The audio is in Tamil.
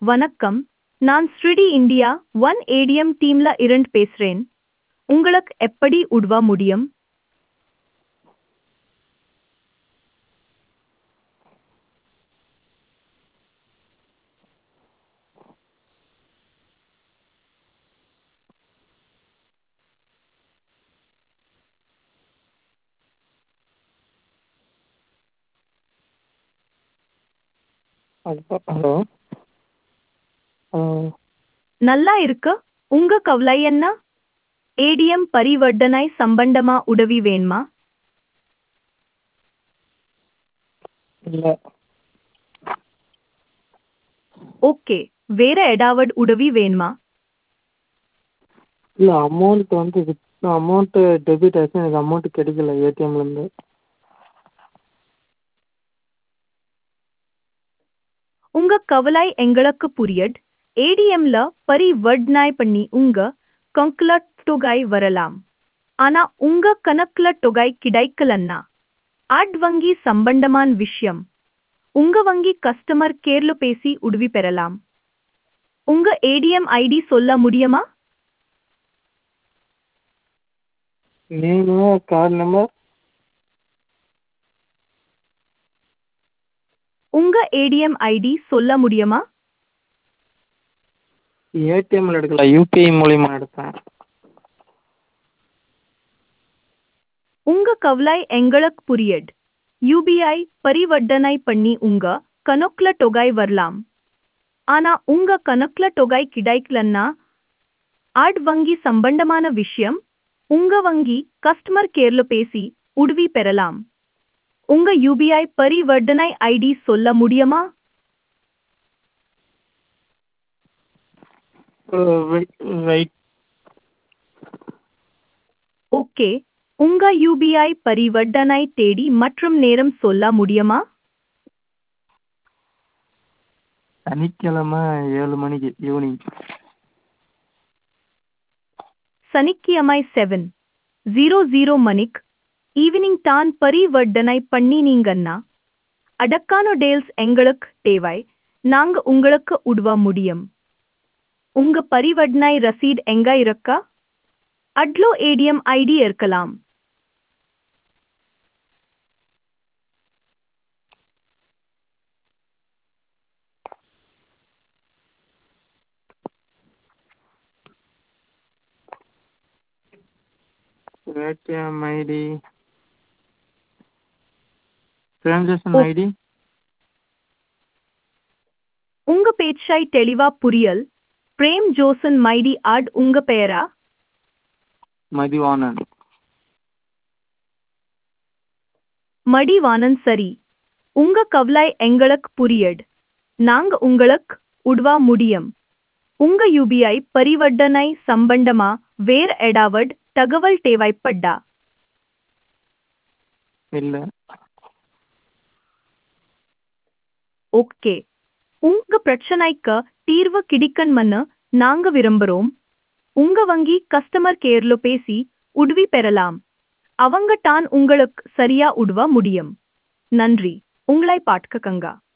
வணக்கம் நான் ஸ்ருடி இந்தியா ஒன் ஏடிஎம் டீம்ல இருந்து பேசுறேன் உங்களுக்கு எப்படி உதவ முடியும் ஹலோ நல்லா இருக்கு உங்க கவலை என்ன ஏடிஎம் பரிவர்த்தனை சம்பந்தமா உதவி வேணுமா இல்லை ஓகே வேற ஏதாவது உதவி வேணுமா இல்லை அமௌண்ட் வந்து அமௌண்ட்டு டெபிட் ஆச்சு எனக்கு அமௌண்ட் கிடைக்கல ஏடிஎம்லேருந்து உங்க கவலை எங்களுக்கு புரியட் ஏடிஎம்ல பரிவர்த்தனை பண்ணி உங்க கணக்குல தொகை வரலாம் ஆனா உங்க கணக்குல தொகை கிடைக்கலன்னா ஆட் வங்கி சம்பந்தமான விஷயம் உங்க வங்கி கஸ்டமர் கேர்ல பேசி உதவி பெறலாம் உங்க ஏடிஎம் ஐடி சொல்ல முடியுமா நேமு கார்டு நம்பர் உங்க ஏடிஎம் ஐடி சொல்ல முடியுமா ஏடிஎம்மில் எடுக்கல யூபிஐ மூலிமா எடுத்தேன் உங்க கவலை எங்களுக்கு புரியட் யூபிஐ பரிவர்த்தனை பண்ணி உங்க கணக்குல தொகை வரலாம் ஆனா உங்க கணக்குல தொகை கிடைக்கலன்னா ஆட் வங்கி சம்பந்தமான விஷயம் உங்க வங்கி கஸ்டமர் கேர்ல பேசி உதவி பெறலாம் உங்க யூபிஐ பரிவர்த்தனை ஐடி சொல்ல முடியுமா ரைட் ஓகே உங்க யூபிஐ பரிவர்த்தனை தேடி மற்றும் நேரம் சொல்ல முடியுமா சனிக்கிழமை ஏழு மணிக்கு ஈவினிங் சனிக்கிழமை செவன் ஜீரோ ஜீரோ மணிக் ஈவினிங் தான் பரிவர்த்தனை பண்ணினீங்கன்னா அடக்கான டேல்ஸ் எங்களுக்கு தேவை நாங்க உங்களுக்கு உதவ முடியும் உங்க பரிவர்த்தனை ரசீட் எங்க இருக்கா அட்லோ ஏடிஎம் ஐடி இருக்கலாம் ஏடிஎம் ஐடி டிரான்சாக்ஷன் ஓ. ஐடி உங்க பேச்சாய் தெளிவா புரியல் பிரேம் ஜோசன் மைடி ஆட் உங்க பெயரா மதிவாணன் மடிவானன் சரி உங்க கவலை எங்களுக்கு புரியட் நாங்க உங்களுக்கு உதவ முடியும் உங்க யூபிஐ பரிவர்த்தனை சம்பந்தமா வேற ஏதாவது தகவல் தேவைப்பட்டா இல்லை ஓகே உங்க பிரச்சனைக்கு தீர்வு கிடைக்கணும்னு நாங்க விரும்புறோம் உங்க வங்கி கஸ்டமர் கேர்ல பேசி உதவி பெறலாம் அவங்க தான் உங்களுக்கு சரியா உதவ முடியும் நன்றி உங்களை பார்க்க கங்கா